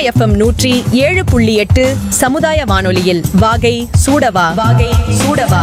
FM நூற்றி ஏழு புள்ளி எட்டு சமுதாய வானொலியில் வாகை சூடவா வாகை சூடவா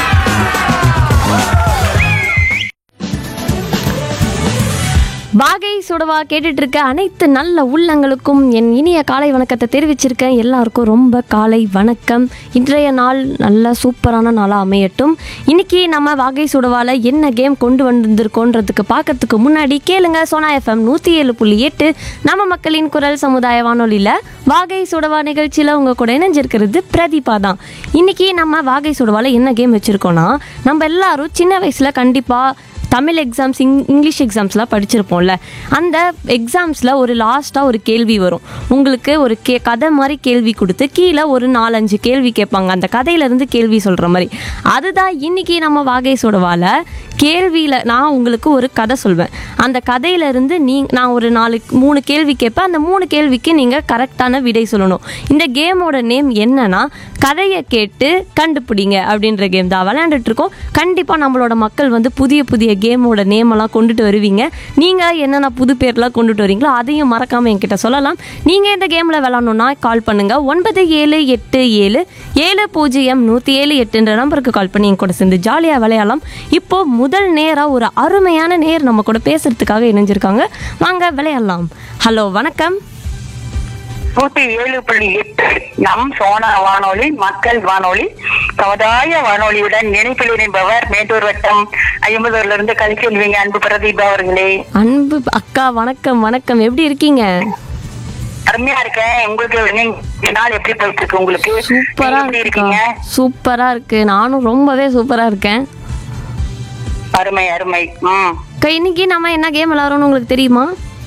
வாகை சுடவா கேட்டுட்டு இருக்க அனைத்து நல்ல உள்ளங்களுக்கும் என் இனிய காலை வணக்கத்தை தெரிவிச்சிருக்கேன் எல்லாருக்கும் ரொம்ப காலை வணக்கம் இன்றைய நாள் நல்ல சூப்பரான நாளாக அமையட்டும் இன்னைக்கு நம்ம வாகை சுடவால என்ன கேம் கொண்டு வந்திருக்கோன்றதுக்கு பார்க்கறதுக்கு முன்னாடி கேளுங்க சோனா எஃப்எம் நூற்றி ஏழு புள்ளி எட்டு நம்ம மக்களின் குரல் சமுதாய வானொலியில் வாகை சுடவா நிகழ்ச்சியில் உங்கள் கூட இணைஞ்சிருக்கிறது பிரதீபா தான் இன்னைக்கு நம்ம வாகை சுடவால என்ன கேம் வச்சுருக்கோன்னா நம்ம எல்லாரும் சின்ன வயசில் கண்டிப்பாக தமிழ் எக்ஸாம்ஸ் இங் இங்கிலீஷ் எக்ஸாம்ஸ்லாம் படிச்சிருப்போம்ல அந்த எக்ஸாம்ஸில் ஒரு லாஸ்ட்டாக ஒரு கேள்வி வரும் உங்களுக்கு ஒரு கே கதை மாதிரி கேள்வி கொடுத்து கீழே ஒரு நாலஞ்சு கேள்வி கேட்பாங்க அந்த கதையிலேருந்து கேள்வி சொல்கிற மாதிரி அதுதான் இன்னைக்கு நம்ம வாகை சுடவால கேள்வியில் நான் உங்களுக்கு ஒரு கதை சொல்வேன் அந்த கதையிலேருந்து நீ நான் ஒரு நாலு மூணு கேள்வி கேட்பேன் அந்த மூணு கேள்விக்கு நீங்கள் கரெக்டான விடை சொல்லணும் இந்த கேமோட நேம் என்னன்னா கதையை கேட்டு கண்டுபிடிங்க அப்படின்ற கேம் தான் விளையாண்டுட்டு இருக்கோம் கண்டிப்பாக நம்மளோட மக்கள் வந்து புதிய புதிய கேமோட நேமெல்லாம் கொண்டுட்டு வருவீங்க நீங்கள் என்னென்ன புது பேர்லாம் கொண்டுட்டு வரீங்களோ அதையும் மறக்காமல் என்கிட்ட சொல்லலாம் நீங்கள் இந்த கேமில் விளாட்ணுன்னா கால் பண்ணுங்கள் ஒன்பது ஏழு எட்டு ஏழு ஏழு பூஜ்ஜியம் நூற்றி ஏழு எட்டுன்ற நம்பருக்கு கால் பண்ணி என் கூட சேர்ந்து ஜாலியாக விளையாடலாம் இப்போ முதல் நேராக ஒரு அருமையான நேர் நம்ம கூட பேசுறதுக்காக இணைஞ்சிருக்காங்க வாங்க விளையாடலாம் ஹலோ வணக்கம் நூத்தி ஏழு புள்ளி எட்டு நம் சோனா வானொலி மக்கள் வானொலி சமுதாய வானொலியுடன் இணைப்பில் இணைப்பவர் மேட்டூர் வட்டம் ஐம்பதூர்ல இருந்து கலிச்செல்விங்க அன்பு பிரதீபா அவர்களே அன்பு அக்கா வணக்கம் வணக்கம் எப்படி இருக்கீங்க அருமையா இருக்கேன் உங்களுக்கு நீங்க இந்த நாள் எப்படி போயிட்டு இருக்கு உங்களுக்கு சூப்பரா நீங்க எப்படி இருக்குக்கா இருக்கீங்க சூப்பரா இருக்கு நானும் ரொம்பவே சூப்பரா இருக்கேன் அருமை அருமை ம் அக்கா இன்னைக்கு நம்ம என்ன கேம் விளாட்றோம்னு உங்களுக்கு தெரியுமா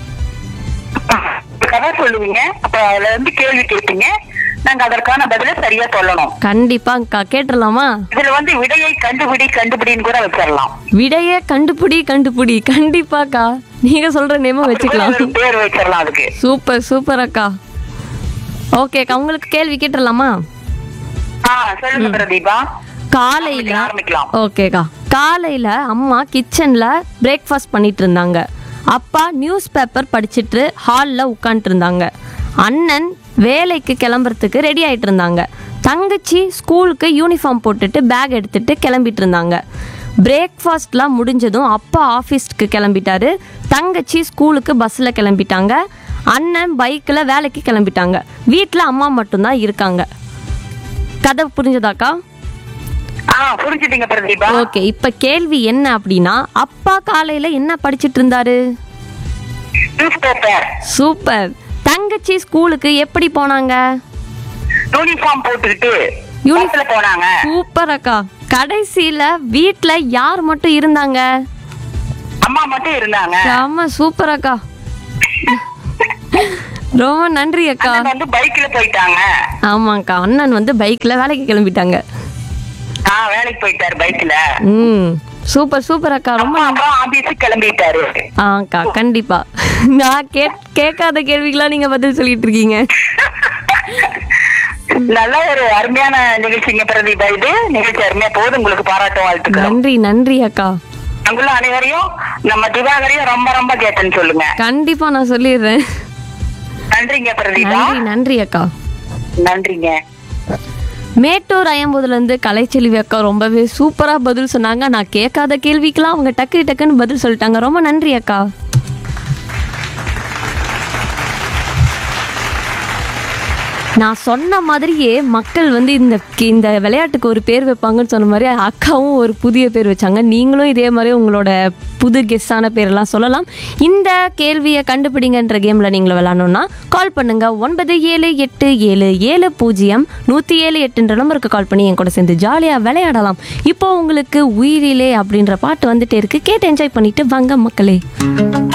கதை சொல்லுவீங்க அப்ப அதுல இருந்து கேள்வி கேட்பீங்க நாங்க அதற்கான பதில சரியா சொல்லணும் கண்டிப்பா அக்கா கேட்டுடலாமா இதுல வந்து விடையை கண்டுபிடி கண்டுபிடின்னு கூட வச்சிடலாம் விடைய கண்டுபிடி கண்டுபிடி கண்டிப்பாக்கா நீங்க சொல்ற நேம வச்சுக்கலாம் ஒரு பேர் வச்சிடலாம் அதுக்கு சூப்பர் சூப்பர் அக்கா ஓகே அக்கா உங்களுக்கு கேள்வி கேட்டுடலாமா ஆ சொல்லுங்க பிரதீபா காலையில ஆரம்பிக்கலாம் ஓகேக்கா காலையில அம்மா கிச்சன்ல பிரேக்ஃபாஸ்ட் பண்ணிட்டு இருந்தாங்க அப்பா நியூஸ் பேப்பர் படிச்சிட்டு ஹாலில் உட்காந்துட்டு இருந்தாங்க அண்ணன் வேலைக்கு கிளம்புறதுக்கு ரெடி ஆயிட்டு இருந்தாங்க தங்கச்சி ஸ்கூலுக்கு யூனிஃபார்ம் போட்டுட்டு பேக் எடுத்துட்டு கிளம்பிட்டு இருந்தாங்க பிரேக்ஃபாஸ்ட்லாம் முடிஞ்சதும் அப்பா ஆஃபீஸ்க்கு கிளம்பிட்டாரு தங்கச்சி ஸ்கூலுக்கு பஸ்ஸில் கிளம்பிட்டாங்க அண்ணன் பைக்கில் வேலைக்கு கிளம்பிட்டாங்க வீட்டில் அம்மா மட்டும்தான் இருக்காங்க கதை புரிஞ்சதாக்கா ஆ புரிஞ்சுட்டீங்க பிரதீபா ஓகே இப்ப கேள்வி என்ன அப்படின்னா அப்பா காலையில என்ன படிச்சிட்டு இருந்தாரு நியூஸ் பேப்பர் சூப்பர் தங்கச்சி ஸ்கூலுக்கு எப்படி போனாங்க யூனிஃபார்ம் போட்டுக்கிட்டு யூனி- பஸ்ல போனாங்க சூப்பர் அக்கா கடைசியில வீட்ல யார் மட்டும் இருந்தாங்க அம்மா மட்டும் இருந்தாங்க ஆமா சூப்பர் அக்கா ரொம்ப நன்றி அக்கா அண்ணன் வந்து பைக்ல போயிட்டாங்க ஆமாக்கா அண்ணன் வந்து பைக்ல வேலைக்கு கிளம்பிட்டாங்க ஆ வேலைக்கு போயிட்டாரு பைக்ல ம் சூப்பர் சூப்பர் அக்கா ரொம்ப அம்மா அப்புறம் ஆபீஸுக்கு கிளம்பிட்டாரு ஆக்கா கண்டிப்பா நான் கே கேட்காத கேள்விக்கெல்லாம் நீங்க பதில் சொல்லிட்டு இருக்கீங்க நல்ல ஒரு அருமையான நிகழ்ச்சிங்க பிரதீபா இது நிகழ்ச்சி அருமையா போகுது உங்களுக்கு பாராட்டும் வாழ்த்துக்கிறோம் நன்றி நன்றி அக்கா அங்குள்ள அனைவரையும் நம்ம திவாகரையும் ரொம்ப ரொம்ப கேட்டேன்னு சொல்லுங்க கண்டிப்பா நான் சொல்லிடுறேன் நன்றிங்க பிரதீபா நன்றி நன்றி அக்கா நன்றிங்க மேட்டூர் ஐம்பதுல இருந்து கலைச்செல்வி அக்கா ரொம்பவே சூப்பரா பதில் சொன்னாங்க நான் கேட்காத கேள்விக்கெல்லாம் அவங்க டக்கு டக்குன்னு பதில் சொல்லிட்டாங்க ரொம்ப நன்றி அக்கா நான் சொன்ன மாதிரியே மக்கள் வந்து இந்த இந்த விளையாட்டுக்கு ஒரு பேர் வைப்பாங்கன்னு சொன்ன மாதிரி அக்காவும் ஒரு புதிய பேர் வச்சாங்க நீங்களும் இதே மாதிரி உங்களோட புது கெஸ்டான பேரெல்லாம் சொல்லலாம் இந்த கேள்வியை கண்டுபிடிங்கன்ற கேமில் நீங்கள் விளாடணுன்னா கால் பண்ணுங்க ஒன்பது ஏழு எட்டு ஏழு ஏழு பூஜ்ஜியம் நூற்றி ஏழு எட்டுன்ற நம்பருக்கு கால் பண்ணி என் கூட சேர்ந்து ஜாலியாக விளையாடலாம் இப்போ உங்களுக்கு உயிரிலே அப்படின்ற பாட்டு வந்துட்டே இருக்கு கேட்டு என்ஜாய் பண்ணிட்டு வாங்க மக்களே